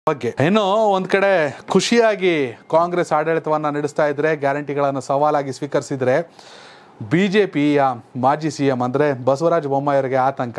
ಬಗ್ಗೆ ಇನ್ನು ಒಂದ್ ಕಡೆ ಖುಷಿಯಾಗಿ ಕಾಂಗ್ರೆಸ್ ಆಡಳಿತವನ್ನ ನಡೆಸ್ತಾ ಇದ್ರೆ ಗ್ಯಾರಂಟಿಗಳನ್ನು ಸವಾಲಾಗಿ ಸ್ವೀಕರಿಸಿದ್ರೆ ಬಿಜೆಪಿಯ ಮಾಜಿ ಸಿಎಂ ಅಂದ್ರೆ ಬಸವರಾಜ ಬೊಮ್ಮಾಯಿಯವರಿಗೆ ಆತಂಕ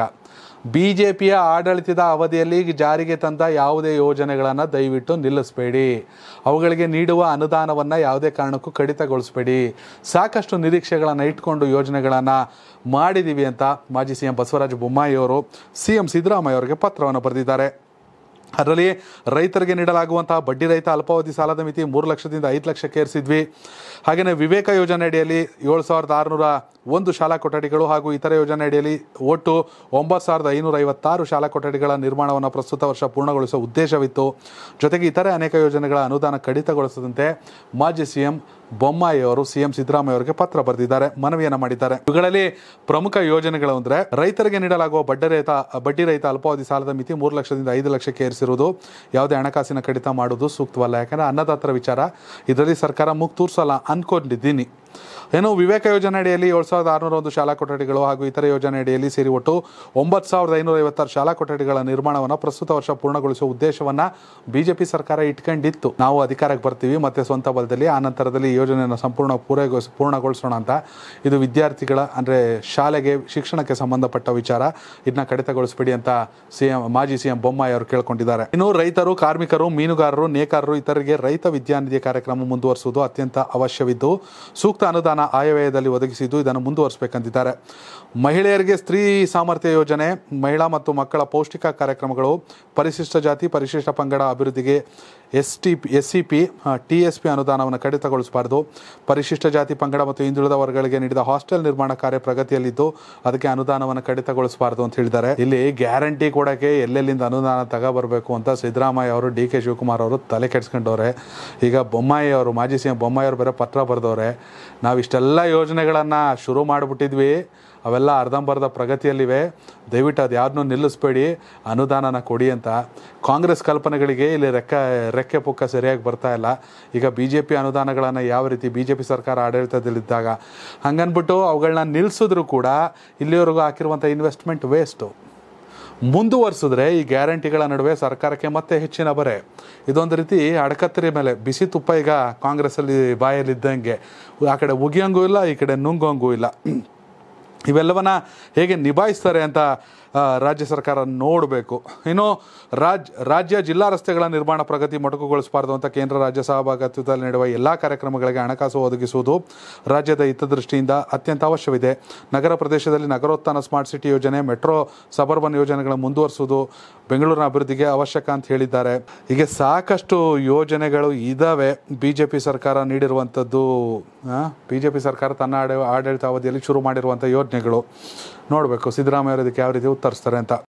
ಬಿಜೆಪಿಯ ಆಡಳಿತದ ಅವಧಿಯಲ್ಲಿ ಜಾರಿಗೆ ತಂದ ಯಾವುದೇ ಯೋಜನೆಗಳನ್ನು ದಯವಿಟ್ಟು ನಿಲ್ಲಿಸಬೇಡಿ ಅವುಗಳಿಗೆ ನೀಡುವ ಅನುದಾನವನ್ನು ಯಾವುದೇ ಕಾರಣಕ್ಕೂ ಕಡಿತಗೊಳಿಸಬೇಡಿ ಸಾಕಷ್ಟು ನಿರೀಕ್ಷೆಗಳನ್ನು ಇಟ್ಕೊಂಡು ಯೋಜನೆಗಳನ್ನು ಮಾಡಿದ್ದೀವಿ ಅಂತ ಮಾಜಿ ಸಿ ಎಂ ಬಸವರಾಜ ಬೊಮ್ಮಾಯಿ ಅವರು ಸಿ ಎಂ ಸಿದ್ದರಾಮಯ್ಯ ಅವರಿಗೆ ಪತ್ರವನ್ನು ಬರೆದಿದ್ದಾರೆ ಅದರಲ್ಲಿ ರೈತರಿಗೆ ನೀಡಲಾಗುವಂತಹ ಬಡ್ಡಿ ರಹಿತ ಅಲ್ಪಾವಧಿ ಸಾಲದ ಮಿತಿ ಮೂರು ಲಕ್ಷದಿಂದ ಐದು ಲಕ್ಷಕ್ಕೆ ಏರಿಸಿದ್ವಿ ಹಾಗೆಯೇ ವಿವೇಕ ಯೋಜನೆ ಅಡಿಯಲ್ಲಿ ಏಳು ಸಾವಿರದ ಆರುನೂರ ಒಂದು ಶಾಲಾ ಕೊಠಡಿಗಳು ಹಾಗೂ ಇತರ ಯೋಜನೆ ಅಡಿಯಲ್ಲಿ ಒಟ್ಟು ಒಂಬತ್ತು ಸಾವಿರದ ಐನೂರ ಐವತ್ತಾರು ಶಾಲಾ ಕೊಠಡಿಗಳ ನಿರ್ಮಾಣವನ್ನು ಪ್ರಸ್ತುತ ವರ್ಷ ಪೂರ್ಣಗೊಳಿಸುವ ಉದ್ದೇಶವಿತ್ತು ಜೊತೆಗೆ ಇತರೆ ಅನೇಕ ಯೋಜನೆಗಳ ಅನುದಾನ ಕಡಿತಗೊಳಿಸದಂತೆ ಮಾಜಿ ಸಿಎಂ ಬೊಮ್ಮಾಯಿ ಅವರು ಸಿಎಂ ಸಿದ್ದರಾಮಯ್ಯ ಅವರಿಗೆ ಪತ್ರ ಬರೆದಿದ್ದಾರೆ ಮನವಿಯನ್ನು ಮಾಡಿದ್ದಾರೆ ಇವುಗಳಲ್ಲಿ ಪ್ರಮುಖ ಯೋಜನೆಗಳು ಅಂದರೆ ರೈತರಿಗೆ ನೀಡಲಾಗುವ ಬಡ್ಡಿ ರಹಿತ ಬಡ್ಡಿ ರಹಿತ ಅಲ್ಪಾವಧಿ ಸಾಲದ ಮಿತಿ ಮೂರು ಲಕ್ಷದಿಂದ ಐದು ಲಕ್ಷಕ್ಕೆ ಏರಿಸಿರುವುದು ಯಾವುದೇ ಹಣಕಾಸಿನ ಕಡಿತ ಮಾಡುವುದು ಸೂಕ್ತವಲ್ಲ ಯಾಕಂದ್ರೆ ಅನ್ನದಾತರ ವಿಚಾರ ಇದರಲ್ಲಿ ಸರ್ಕಾರ ಮುಗ್ ತೂರ್ಸಲ್ಲ ಅನ್ಕೊಂಡಿದ್ದೀನಿ ಏನು ವಿವೇಕ ಯೋಜನೆ ಅಡಿಯಲ್ಲಿ ಏಳು ಸಾವಿರದ ಆರುನೂರ ಒಂದು ಶಾಲಾ ಕೊಠಡಿಗಳು ಹಾಗೂ ಇತರ ಯೋಜನೆ ಅಡಿಯಲ್ಲಿ ಸೇರಿ ಒಟ್ಟು ಒಂಬತ್ತು ಸಾವಿರದ ಐನೂರ ಐವತ್ತಾರು ಶಾಲಾ ಕೊಠಡಿಗಳ ನಿರ್ಮಾಣವನ್ನು ಪ್ರಸ್ತುತ ವರ್ಷ ಪೂರ್ಣಗೊಳಿಸುವ ಉದ್ದೇಶವನ್ನ ಬಿಜೆಪಿ ಸರ್ಕಾರ ಇಟ್ಕೊಂಡಿತ್ತು ನಾವು ಅಧಿಕಾರಕ್ಕೆ ಬರ್ತೀವಿ ಮತ್ತೆ ಸ್ವಂತ ಬಲದಲ್ಲಿ ಆ ನಂತರದಲ್ಲಿ ಈ ಯೋಜನೆಯನ್ನು ಸಂಪೂರ್ಣ ಪೂರೈಗೊಳಿಸ ಪೂರ್ಣಗೊಳಿಸೋಣ ಅಂತ ಇದು ವಿದ್ಯಾರ್ಥಿಗಳ ಅಂದರೆ ಶಾಲೆಗೆ ಶಿಕ್ಷಣಕ್ಕೆ ಸಂಬಂಧಪಟ್ಟ ವಿಚಾರ ಇದನ್ನ ಕಡಿತಗೊಳಿಸಬೇಡಿ ಅಂತ ಸಿಎಂ ಮಾಜಿ ಸಿಎಂ ಬೊಮ್ಮಾಯಿ ಅವರು ಕೇಳ್ಕೊಂಡಿದ್ದಾರೆ ಇನ್ನು ರೈತರು ಕಾರ್ಮಿಕರು ಮೀನುಗಾರರು ನೇಕಾರರು ಇತರರಿಗೆ ರೈತ ವಿದ್ಯಾನಿಧಿ ಕಾರ್ಯಕ್ರಮ ಮುಂದುವರಿಸುವುದು ಅತ್ಯಂತ ಅವಶ್ಯವಿದ್ದು ಸೂಕ್ತ ಅನುದಾನ ಆಯವ್ಯಯದಲ್ಲಿ ಒದಗಿಸಿದ್ದು ಇದನ್ನು ಮುಂದುವರಿಸಬೇಕಂತಿದ್ದಾರೆ ಮಹಿಳೆಯರಿಗೆ ಸ್ತ್ರೀ ಸಾಮರ್ಥ್ಯ ಯೋಜನೆ ಮಹಿಳಾ ಮತ್ತು ಮಕ್ಕಳ ಪೌಷ್ಟಿಕ ಕಾರ್ಯಕ್ರಮಗಳು ಪರಿಶಿಷ್ಟ ಜಾತಿ ಪರಿಶಿಷ್ಟ ಪಂಗಡ ಅಭಿವೃದ್ಧಿಗೆ S T S C P T S P ಅನುದಾನವನ್ನು ಕಡಿತಗೊಳಿಸಬಾರದು ಪರಿಶಿಷ್ಟ ಜಾತಿ ಪಂಗಡ ಮತ್ತು ಹಿಂದುಳಿದ ವರ್ಗಗಳಿಗೆ ನೀಡಿದ ಹಾಸ್ಟೆಲ್ ನಿರ್ಮಾಣ ಕಾರ್ಯ ಪ್ರಗತಿಯಲ್ಲಿದ್ದು ಅದಕ್ಕೆ ಅನುದಾನವನ್ನು ಕಡಿತಗೊಳಿಸಬಾರದು ಅಂತ ಹೇಳಿದ್ದಾರೆ ಇಲ್ಲಿ ಗ್ಯಾರಂಟಿ ಕೊಡೋಕ್ಕೆ ಎಲ್ಲೆಲ್ಲಿಂದ ಅನುದಾನ ತಗೋಬರ್ಬೇಕು ಅಂತ ಸಿದ್ದರಾಮಯ್ಯ ಅವರು ಡಿ ಕೆ ಶಿವಕುಮಾರ್ ಅವರು ತಲೆ ಕೆಡಿಸ್ಕೊಂಡವ್ರೆ ಈಗ ಬೊಮ್ಮಾಯಿ ಅವರು ಮಾಜಿ ಸಿ ಎಂ ಬೊಮ್ಮಾಯಿ ಅವರು ಬೇರೆ ಪತ್ರ ಬರೆದವ್ರೆ ನಾವು ಇಷ್ಟೆಲ್ಲ ಯೋಜನೆಗಳನ್ನು ಶುರು ಮಾಡಿಬಿಟ್ಟಿದ್ವಿ ಅವೆಲ್ಲ ಅರ್ಧಂಬರ್ಧ ಪ್ರಗತಿಯಲ್ಲಿವೆ ದಯವಿಟ್ಟು ಅದು ಯಾರನ್ನೂ ನಿಲ್ಲಿಸ್ಬೇಡಿ ಅನುದಾನನ ಕೊಡಿ ಅಂತ ಕಾಂಗ್ರೆಸ್ ಕಲ್ಪನೆಗಳಿಗೆ ಇಲ್ಲಿ ರೆಕ್ಕ ರೆಕ್ಕೆ ಪುಕ್ಕ ಸರಿಯಾಗಿ ಬರ್ತಾ ಇಲ್ಲ ಈಗ ಬಿ ಜೆ ಪಿ ಅನುದಾನಗಳನ್ನು ಯಾವ ರೀತಿ ಬಿ ಜೆ ಪಿ ಸರ್ಕಾರ ಆಡಳಿತದಲ್ಲಿದ್ದಾಗ ಹಂಗನ್ಬಿಟ್ಟು ಅವುಗಳನ್ನ ನಿಲ್ಲಿಸಿದ್ರು ಕೂಡ ಇಲ್ಲಿವರೆಗೂ ಹಾಕಿರುವಂಥ ಇನ್ವೆಸ್ಟ್ಮೆಂಟ್ ವೇಸ್ಟು ಮುಂದುವರಿಸಿದ್ರೆ ಈ ಗ್ಯಾರಂಟಿಗಳ ನಡುವೆ ಸರ್ಕಾರಕ್ಕೆ ಮತ್ತೆ ಹೆಚ್ಚಿನ ಬರೆ ಇದೊಂದು ರೀತಿ ಅಡಕತ್ತರಿ ಮೇಲೆ ಬಿಸಿ ತುಪ್ಪ ಈಗ ಕಾಂಗ್ರೆಸ್ಸಲ್ಲಿ ಬಾಯಲ್ಲಿದ್ದಂಗೆ ಆ ಕಡೆ ಉಗಿಯಂಗೂ ಇಲ್ಲ ಈ ಕಡೆ ನುಂಗೋಂಗೂ ಇಲ್ಲ ಇವೆಲ್ಲವನ್ನ ಹೇಗೆ ನಿಭಾಯಿಸ್ತಾರೆ ಅಂತ ಆ, ರಾಜ್ಯ ಸರ್ಕಾರ ನೋಡಬೇಕು ಇನ್ನು ರಾಜ್ ರಾಜ್ಯ ಜಿಲ್ಲಾ ರಸ್ತೆಗಳ ನಿರ್ಮಾಣ ಪ್ರಗತಿ ಮೊಟಕುಗೊಳಿಸಬಾರದು ಅಂತ ಕೇಂದ್ರ ರಾಜ್ಯ ಸಹಭಾಗಿತ್ವದಲ್ಲಿ ನಡೆಯುವ ಎಲ್ಲ ಕಾರ್ಯಕ್ರಮಗಳಿಗೆ ಹಣಕಾಸು ಒದಗಿಸುವುದು ರಾಜ್ಯದ ಹಿತದೃಷ್ಟಿಯಿಂದ ಅತ್ಯಂತ ಅವಶ್ಯವಿದೆ ನಗರ ಪ್ರದೇಶದಲ್ಲಿ ನಗರೋತ್ಥಾನ ಸ್ಮಾರ್ಟ್ ಸಿಟಿ ಯೋಜನೆ ಮೆಟ್ರೋ ಸಬರ್ಬನ್ ಯೋಜನೆಗಳನ್ನು ಮುಂದುವರಿಸುವುದು ಬೆಂಗಳೂರಿನ ಅಭಿವೃದ್ಧಿಗೆ ಅವಶ್ಯಕ ಅಂತ ಹೇಳಿದ್ದಾರೆ ಹೀಗೆ ಸಾಕಷ್ಟು ಯೋಜನೆಗಳು ಇದ್ದಾವೆ ಬಿ ಜೆ ಪಿ ಸರ್ಕಾರ ನೀಡಿರುವಂಥದ್ದು ಬಿ ಜೆ ಪಿ ಸರ್ಕಾರ ತನ್ನ ಆಡ ಆಡಳಿತ ಅವಧಿಯಲ್ಲಿ ಶುರು ಮಾಡಿರುವಂಥ ಯೋಜನೆಗಳು ನೋಡಬೇಕು ಸಿದ್ದರಾಮಯ್ಯ ಅವರು ಇದಕ್ಕೆ ಯಾವ ರೀತಿ ಉತ್ತರಿಸ್ತಾರೆ ಅಂತ